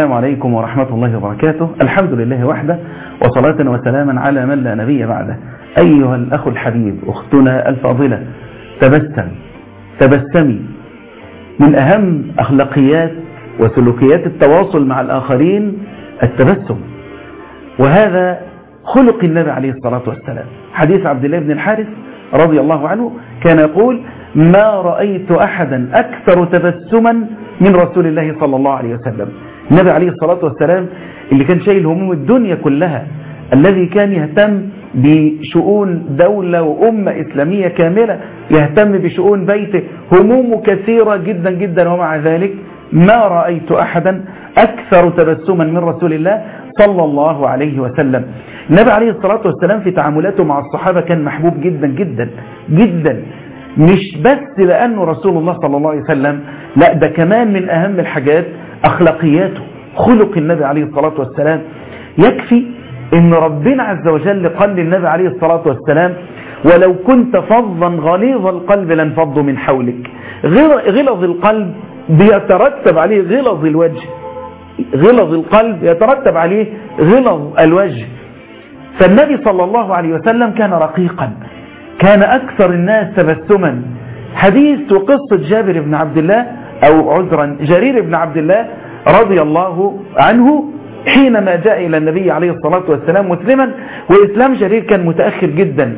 السلام عليكم ورحمة الله وبركاته الحمد لله وحده وصلاة وسلاما على من لا نبي بعده أيها الأخ الحبيب أختنا الفاضلة تبسم تبسمي من أهم أخلاقيات وسلوكيات التواصل مع الآخرين التبسم وهذا خلق النبي عليه الصلاة والسلام حديث عبد الله بن الحارث رضي الله عنه كان يقول ما رأيت أحدا أكثر تبسما من رسول الله صلى الله عليه وسلم النبي عليه الصلاة والسلام اللي كان شايل هموم الدنيا كلها الذي كان يهتم بشؤون دولة وأمة إسلامية كاملة يهتم بشؤون بيته همومه كثيرة جدا جدا ومع ذلك ما رأيت أحدا أكثر تبسما من رسول الله صلى الله عليه وسلم النبي عليه الصلاة والسلام في تعاملاته مع الصحابة كان محبوب جدا جدا جدا مش بس لأنه رسول الله صلى الله عليه وسلم لا ده كمان من أهم الحاجات أخلاقياته خلق النبي عليه الصلاة والسلام يكفي ان ربنا عز وجل قال للنبي عليه الصلاة والسلام ولو كنت فظا غليظ القلب لانفضوا من حولك غلظ القلب بيترتب عليه غلظ الوجه غلظ القلب يترتب عليه غلظ الوجه فالنبي صلى الله عليه وسلم كان رقيقا كان أكثر الناس تبسما حديث وقصة جابر بن عبد الله أو عذرا جرير بن عبد الله رضي الله عنه حينما جاء إلى النبي عليه الصلاة والسلام مسلما وإسلام جرير كان متأخر جدا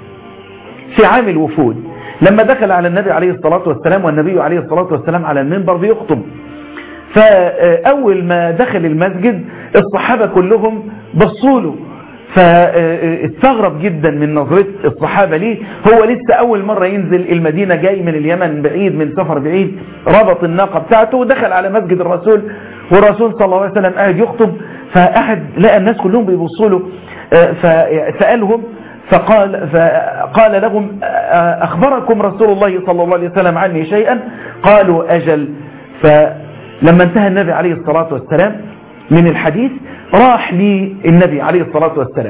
في عام الوفود لما دخل على النبي عليه الصلاة والسلام والنبي عليه الصلاة والسلام على المنبر بيخطب فأول ما دخل المسجد الصحابة كلهم بصوا له فاستغرب جدا من نظرة الصحابة ليه هو لسه أول مرة ينزل المدينة جاي من اليمن بعيد من سفر بعيد ربط الناقة بتاعته ودخل على مسجد الرسول والرسول صلى الله عليه وسلم قاعد يخطب فأحد لقى الناس كلهم بيبصوا له فسألهم فقال, فقال لهم أخبركم رسول الله صلى الله عليه وسلم عني شيئا قالوا أجل فلما انتهى النبي عليه الصلاة والسلام من الحديث راح للنبي عليه الصلاة والسلام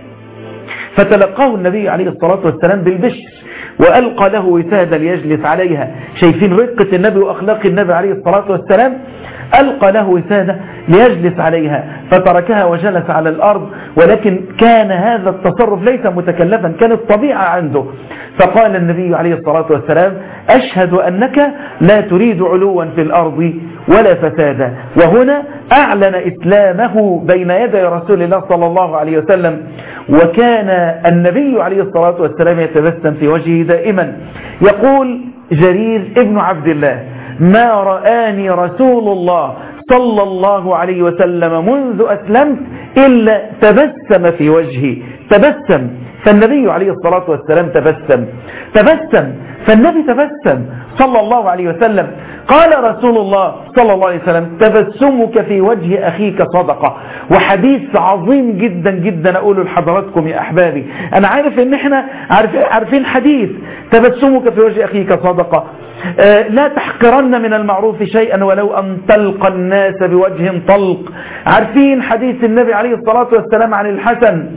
فتلقاه النبي عليه الصلاة والسلام بالبشر وألقى له وسادة ليجلس عليها شايفين رقة النبي وأخلاق النبي عليه الصلاة والسلام ألقى له وسادة ليجلس عليها فتركها وجلس على الأرض ولكن كان هذا التصرف ليس متكلفا كانت طبيعة عنده فقال النبي عليه الصلاة والسلام أشهد أنك لا تريد علوا في الأرض ولا فسادا وهنا أعلن إسلامه بين يدي رسول الله صلى الله عليه وسلم وكان النبي عليه الصلاة والسلام يتبسم في وجهه دائما يقول جرير ابن عبد الله ما رآني رسول الله صلى الله عليه وسلم منذ أسلمت إلا تبسم في وجهي تبسم فالنبي عليه الصلاة والسلام تبسم تبسم فالنبي تبسم صلى الله عليه وسلم قال رسول الله صلى الله عليه وسلم تبسمك في وجه أخيك صدقة وحديث عظيم جدا جدا أقوله لحضراتكم يا أحبابي أنا عارف ان احنا عارف عارفين حديث تبسمك في وجه أخيك صدقة آه لا تحقرن من المعروف شيئا ولو أن تلقى الناس بوجه طلق عارفين حديث النبي عليه الصلاة والسلام عن الحسن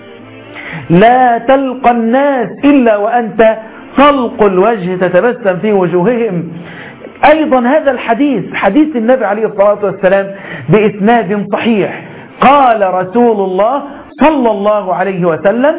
لا تلقى الناس إلا وأنت طلق الوجه تتبسم في وجوههم أيضا هذا الحديث حديث النبي عليه الصلاة والسلام بإسناد صحيح قال رسول الله صلى الله عليه وسلم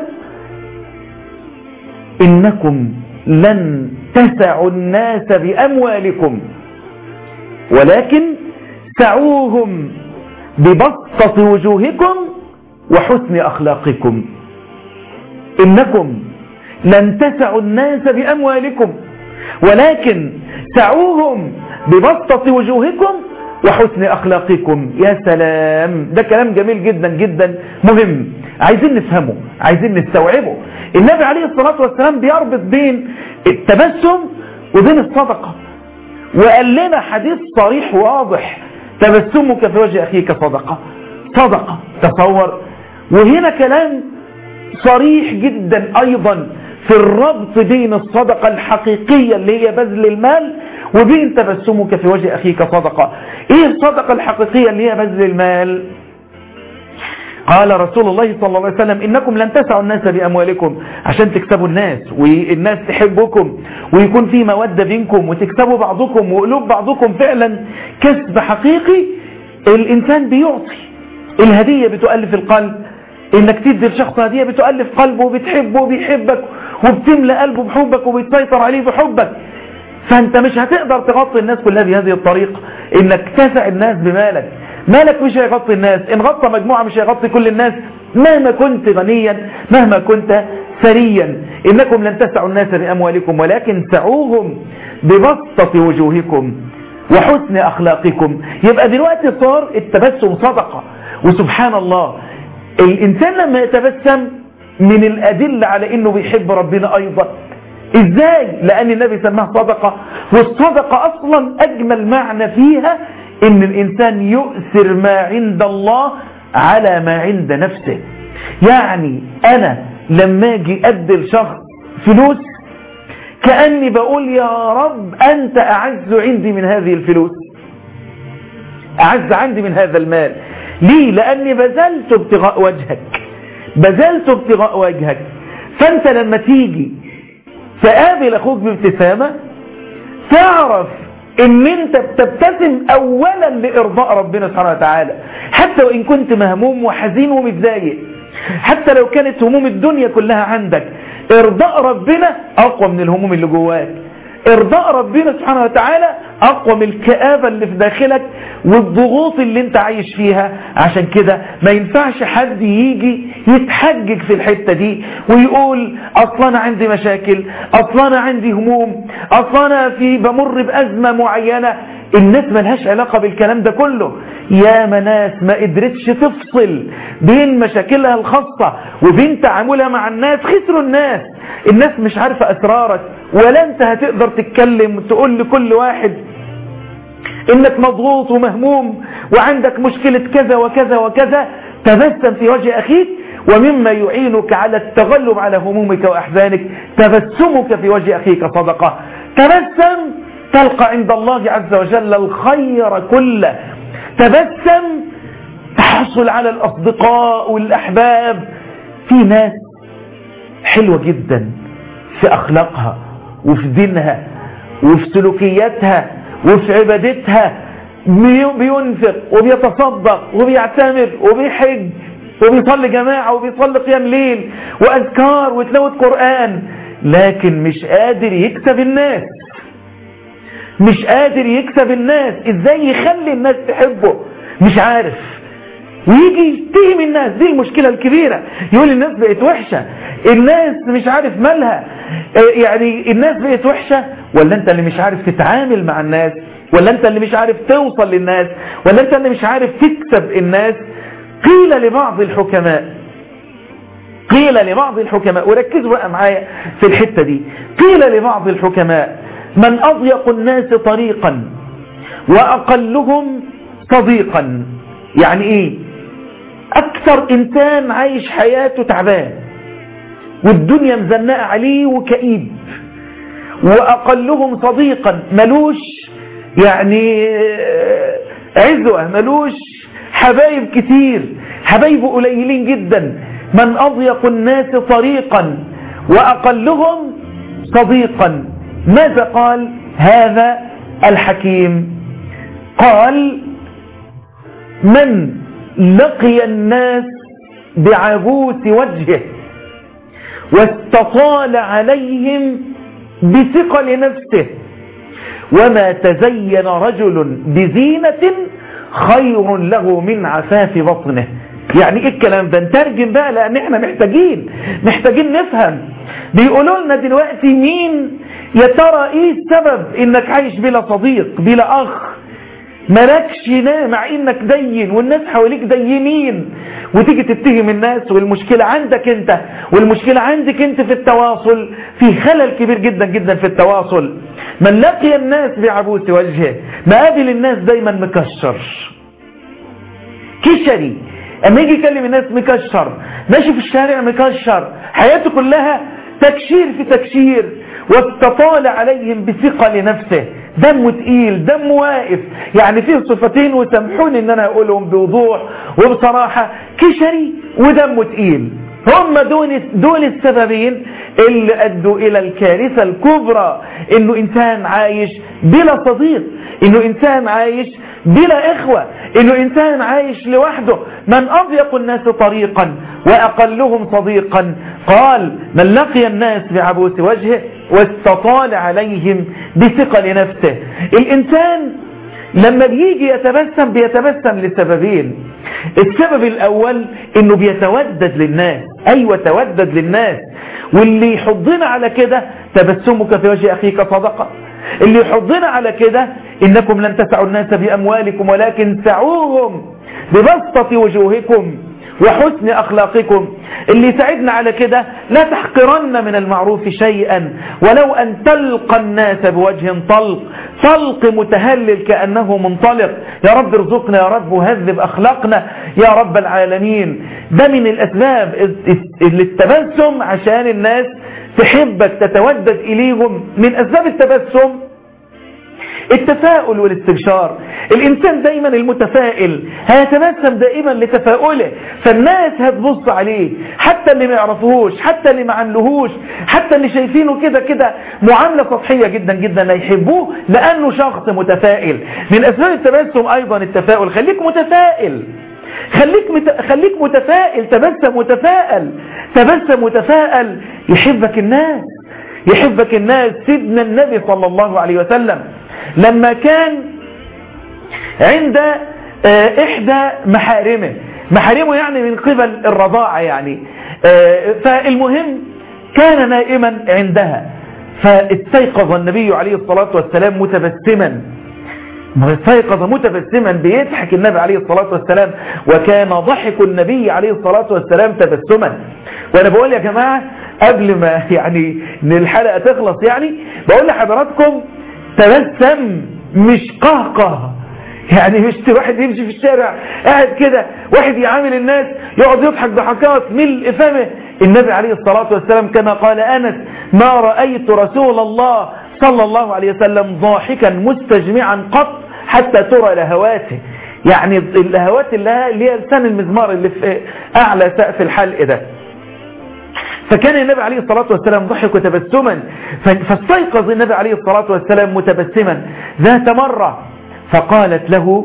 إنكم لن تسعوا الناس بأموالكم ولكن سعوهم ببسطة وجوهكم وحسن أخلاقكم إنكم لن تسعوا الناس بأموالكم ولكن سعوهم ببسطة وجوهكم وحسن أخلاقكم يا سلام ده كلام جميل جدا جدا مهم عايزين نفهمه عايزين نستوعبه النبي عليه الصلاة والسلام بيربط بين التبسم وبين الصدقة وقال لنا حديث صريح واضح تبسمك في وجه أخيك صدقة صدقة تصور وهنا كلام صريح جدا أيضا في الربط بين الصدقة الحقيقية اللي هي بذل المال وبين تبسمك في وجه أخيك صدقة إيه الصدقة الحقيقية اللي هي بذل المال قال رسول الله صلى الله عليه وسلم إنكم لن تسعوا الناس بأموالكم عشان تكسبوا الناس والناس تحبكم ويكون في مودة بينكم وتكسبوا بعضكم وقلوب بعضكم فعلا كسب حقيقي الإنسان بيعطي الهدية بتؤلف القلب انك تدي لشخص هدية بتؤلف قلبه وبتحبه وبيحبك وبتملى قلبه بحبك وبتسيطر عليه بحبك فانت مش هتقدر تغطي الناس كلها بهذه الطريقة انك تسع الناس بمالك مالك مش هيغطي الناس ان غطى مجموعة مش هيغطي كل الناس مهما كنت غنيا مهما كنت ثريا إنكم لن تسعوا الناس بأموالكم ولكن سعوهم ببسطة وجوهكم وحسن أخلاقكم يبقى دلوقتي صار التبسم صدقة وسبحان الله الإنسان لما يتبسم من الأدلة على إنه بيحب ربنا أيضا إزاي لأن النبي سماها صدقة والصدقة أصلا أجمل معنى فيها إن الإنسان يؤثر ما عند الله على ما عند نفسه يعني أنا لما أجي أدي لشخص فلوس كأني بقول يا رب أنت أعز عندي من هذه الفلوس أعز عندي من هذا المال ليه لأني بذلت ابتغاء وجهك بذلت ابتغاء وجهك فأنت لما تيجي تقابل أخوك بابتسامة تعرف ان انت بتبتسم اولا لارضاء ربنا سبحانه وتعالى حتى وان كنت مهموم وحزين ومتضايق حتى لو كانت هموم الدنيا كلها عندك ارضاء ربنا اقوى من الهموم اللي جواك ارضاء ربنا سبحانه وتعالى اقوى من الكآبة اللي في داخلك والضغوط اللي انت عايش فيها عشان كده ما ينفعش حد يجي يتحجج في الحتة دي ويقول اصلا انا عندي مشاكل اصلا انا عندي هموم اصلا انا في بمر بازمة معينة الناس ملهاش علاقة بالكلام ده كله يا مناس ما قدرتش تفصل بين مشاكلها الخاصة وبين تعاملها مع الناس خسروا الناس الناس مش عارفة اسرارك ولا انت هتقدر تتكلم تقول لكل واحد انك مضغوط ومهموم وعندك مشكلة كذا وكذا وكذا تبسم في وجه اخيك ومما يعينك على التغلب على همومك واحزانك تبسمك في وجه اخيك صدقة تبسم تلقى عند الله عز وجل الخير كله تبسم تحصل على الاصدقاء والاحباب في ناس حلوة جدا في اخلاقها وفي دينها وفي سلوكياتها وفي عبادتها بينفق وبيتصدق وبيعتمر وبيحج وبيصلي جماعة وبيصلي قيام ليل وأذكار وتلاوة قرآن لكن مش قادر يكسب الناس مش قادر يكسب الناس ازاي يخلي الناس تحبه مش عارف ويجي يتهم الناس دي المشكلة الكبيرة يقول الناس بقت وحشة الناس مش عارف مالها يعني الناس بقت وحشة ولا انت اللي مش عارف تتعامل مع الناس ولا انت اللي مش عارف توصل للناس ولا انت اللي مش عارف تكسب الناس قيل لبعض الحكماء قيل لبعض الحكماء وركزوا بقى معايا في الحتة دي قيل لبعض الحكماء من أضيق الناس طريقا وأقلهم صديقا يعني ايه اكثر انسان عايش حياته تعبان والدنيا مزنقة عليه وكئيب واقلهم صديقا ملوش يعني عزوة ملوش حبايب كتير حبايبه قليلين جدا من اضيق الناس طريقا واقلهم صديقا ماذا قال هذا الحكيم قال من لقي الناس بعبوس وجهه واستطال عليهم بثقل نفسه وما تزين رجل بزينة خير له من عفاف بطنه يعني ايه الكلام ده نترجم بقى لان احنا محتاجين محتاجين نفهم بيقولوا لنا دلوقتي مين يا ترى ايه السبب انك عايش بلا صديق بلا اخ مالكش مع انك دين والناس حواليك دينين وتيجي تتهم الناس والمشكلة عندك انت والمشكلة عندك انت في التواصل في خلل كبير جدا جدا في التواصل من لقي الناس بعبوس وجهه مقابل الناس دايما مكشر كشري اما يجي يكلم الناس مكشر ماشي في الشارع مكشر حياته كلها تكشير في تكشير واستطال عليهم بثقل نفسه دمه تقيل دمه واقف يعني فيه صفتين وسامحوني ان انا اقولهم بوضوح وبصراحة كشري ودمه تقيل هم دول دول السببين اللي ادوا الى الكارثه الكبرى انه انسان عايش بلا صديق انه انسان عايش بلا اخوه انه انسان عايش لوحده من اضيق الناس طريقا واقلهم صديقا قال من لقي الناس بعبوس وجهه واستطال عليهم بثقل نفسه الانسان لما بيجي يتبسم بيتبسم لسببين السبب الاول انه بيتودد للناس ايوه تودد للناس واللي يحضنا على كده تبسمك في وجه اخيك صدقه اللي يحضنا على كده انكم لن تسعوا الناس باموالكم ولكن سعوهم ببسطة وجوهكم وحسن أخلاقكم اللي يساعدنا على كده لا تحقرن من المعروف شيئا ولو أن تلقى الناس بوجه طلق طلق متهلل كأنه منطلق يا رب ارزقنا يا رب وهذب أخلاقنا يا رب العالمين ده من الأسباب اللي التبسم عشان الناس تحبك تتودد إليهم من أسباب التبسم التفاؤل والاستبشار الإنسان دايما المتفائل هيتبسم دائما لتفاؤله فالناس هتبص عليه حتى اللي ما يعرفوهوش حتى اللي ما عملوهوش حتى اللي شايفينه كده كده معاملة سطحية جدا جدا هيحبوه لأنه شخص متفائل من أسباب التبسم أيضا التفاؤل خليك متفائل خليك مت... خليك متفائل تبسم متفائل تبسم متفائل يحبك الناس يحبك الناس سيدنا النبي صلى الله عليه وسلم لما كان عند إحدى محارمه محارمه يعني من قبل الرضاعة يعني فالمهم كان نائما عندها فاستيقظ النبي عليه الصلاة والسلام متبسما استيقظ متبسما بيضحك النبي عليه الصلاة والسلام وكان ضحك النبي عليه الصلاة والسلام تبسما وانا بقول يا جماعة قبل ما يعني ان الحلقة تخلص يعني بقول لحضراتكم تبسم مش قهقه يعني مش واحد يمشي في الشارع قاعد كده واحد يعامل الناس يقعد يضحك ضحكات ملء فمه النبي عليه الصلاة والسلام كما قال أنس ما رأيت رسول الله صلى الله عليه وسلم ضاحكا مستجمعا قط حتى ترى لهواته يعني اللهوات اللي هي لسان المزمار اللي في أعلى سقف الحلق ده فكان النبي عليه الصلاة والسلام ضحك تبسما فاستيقظ النبي عليه الصلاة والسلام متبسما ذات مرة فقالت له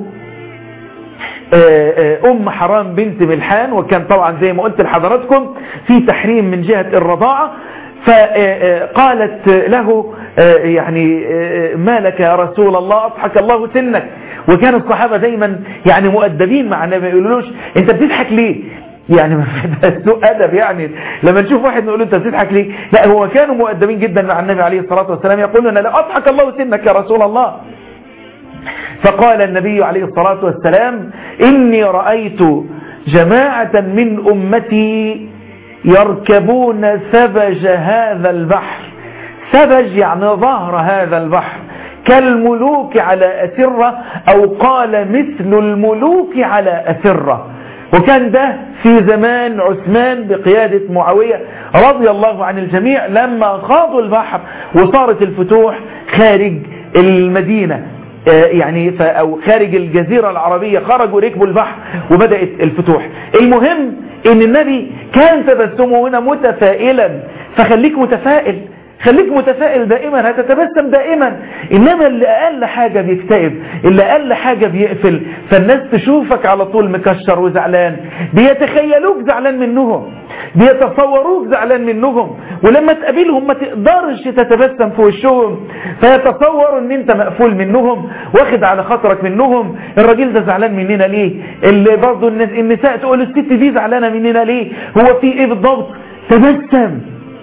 أم حرام بنت ملحان وكان طبعا زي ما قلت لحضراتكم في تحريم من جهة الرضاعة فقالت له يعني ما لك يا رسول الله أضحك الله سنك وكان الصحابة دايما يعني مؤدبين مع النبي يقولوش انت بتضحك ليه يعني ما في سوء أدب يعني لما نشوف واحد نقول له انت بتضحك ليه لا هو كانوا مؤدبين جدا مع النبي عليه الصلاة والسلام يقول لنا لا أضحك الله سنك يا رسول الله فقال النبي عليه الصلاة والسلام إني رأيت جماعة من أمتي يركبون ثبج هذا البحر ثبج يعني ظهر هذا البحر كالملوك على أسرة أو قال مثل الملوك على أسرة وكان ده في زمان عثمان بقيادة معاوية رضي الله عن الجميع لما خاضوا البحر وصارت الفتوح خارج المدينة يعني أو خارج الجزيرة العربية خرجوا ركبوا البحر وبدأت الفتوح المهم ان النبي كان تبسمه هنا متفائلا فخليك متفائل خليك متفائل دائما هتتبسم دائما انما اللي اقل حاجة بيكتئب اللي اقل حاجة بيقفل فالناس تشوفك على طول مكشر وزعلان بيتخيلوك زعلان منهم بيتصوروك زعلان منهم ولما تقابلهم ما تقدرش تتبسم في وشهم فيتصوروا ان انت مقفول منهم واخد على خاطرك منهم الراجل ده زعلان مننا ليه اللي برضه النساء تقول الست دي زعلانه مننا ليه هو في ايه بالضبط تبسم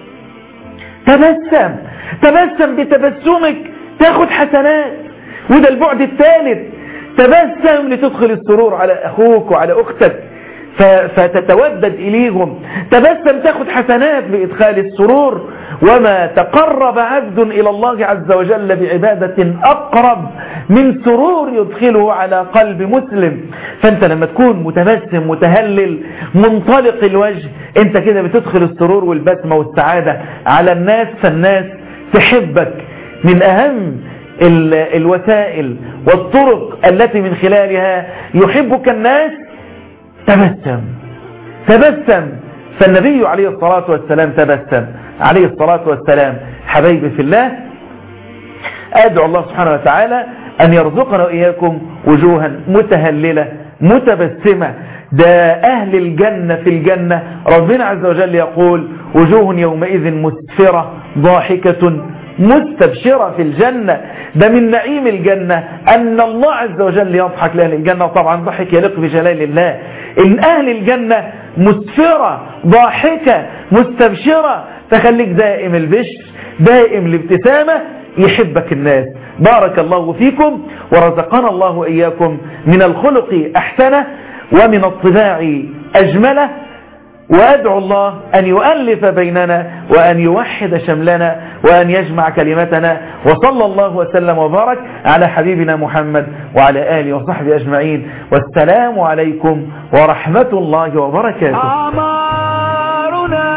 تبسم تبسم بتبسمك تاخد حسنات وده البعد الثالث تبسم لتدخل السرور على أخوك وعلى أختك فتتودد إليهم تبسم تاخد حسنات بإدخال السرور وما تقرب عبد إلى الله عز وجل بعبادة أقرب من سرور يدخله على قلب مسلم فأنت لما تكون متبسم متهلل منطلق الوجه أنت كده بتدخل السرور والبسمة والسعادة على الناس فالناس تحبك من أهم الوسائل والطرق التي من خلالها يحبك الناس تبسم تبسم فالنبي عليه الصلاة والسلام تبسم عليه الصلاة والسلام حبيبي في الله أدعو الله سبحانه وتعالى أن يرزقنا وإياكم وجوها متهللة متبسمة ده أهل الجنة في الجنة ربنا عز وجل يقول وجوه يومئذ مسفرة ضاحكة مستبشرة في الجنة ده من نعيم الجنة أن الله عز وجل يضحك لأهل الجنة طبعا ضحك يليق بجلال الله إن أهل الجنة مسفرة ضاحكة مستبشرة تخليك دائم البشر دائم الابتسامة يحبك الناس بارك الله فيكم ورزقنا الله وإياكم من الخلق أحسنه ومن الطباع أجمله وأدعو الله أن يؤلف بيننا وأن يوحد شملنا وأن يجمع كلمتنا وصلى الله وسلم وبارك على حبيبنا محمد وعلى آله وصحبه أجمعين والسلام عليكم ورحمة الله وبركاته أعمارنا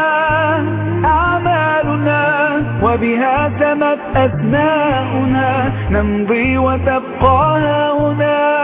أعمالنا وبها سمت أسماؤنا نمضي وتبقى هنا